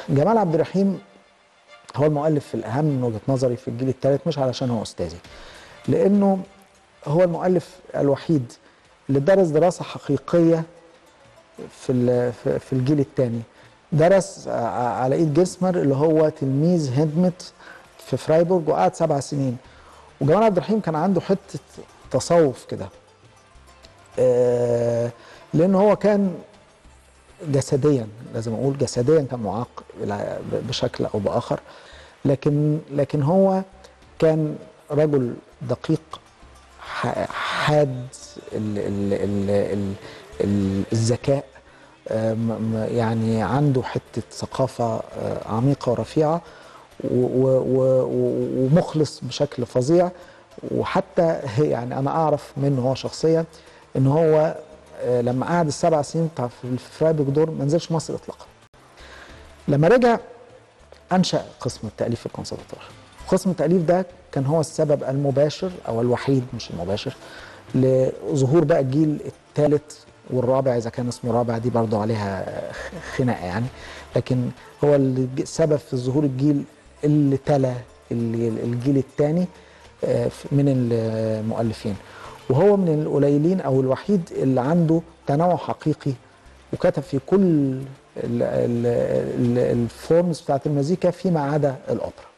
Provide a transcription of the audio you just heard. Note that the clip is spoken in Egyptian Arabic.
جمال عبد الرحيم هو المؤلف الأهم من وجهة نظري في الجيل الثالث مش علشان هو أستاذي لأنه هو المؤلف الوحيد اللي درس دراسة حقيقية في ال- في- في الجيل الثاني درس ع- على ايد جيسمر اللي هو تلميذ هندمت في فرايبورج وقعد سبع سنين وجمال عبد الرحيم كان عنده حته تصوف كده آه، لان هو كان جسديا لازم اقول جسديا كان معاق إلى- بشكل او باخر لكن لكن هو كان رجل دقيق ح- حاد ال ال ال ال ال الذكاء آه، م- م- يعني عنده حته ثقافه آه، عميقه ورفيعه و- و- و- ومخلص بشكل فظيع وحتى يعني انا اعرف منه هو شخصيا ان هو آه، لما قعد السبع سنين بتاع في فرايبورج دور ما نزلش مصر اطلاقا لما رجع انشا قسم التاليف في الكونسرفتوار قسم التاليف ده كان هو السبب المباشر او الوحيد مش المباشر لظهور بقى الجيل الثالث والرابع اذا كان اسمه رابع دي برضو عليها خناقه يعني لكن هو اللي ج- سبب في ظهور الجيل اللي تلا اللي- الجيل الثاني من المؤلفين وهو من القليلين او الوحيد اللي عنده تنوع حقيقي وكتب في كل ال- ال- ال- الفورمز بتاعت المزيكا فيما عدا الاوبرا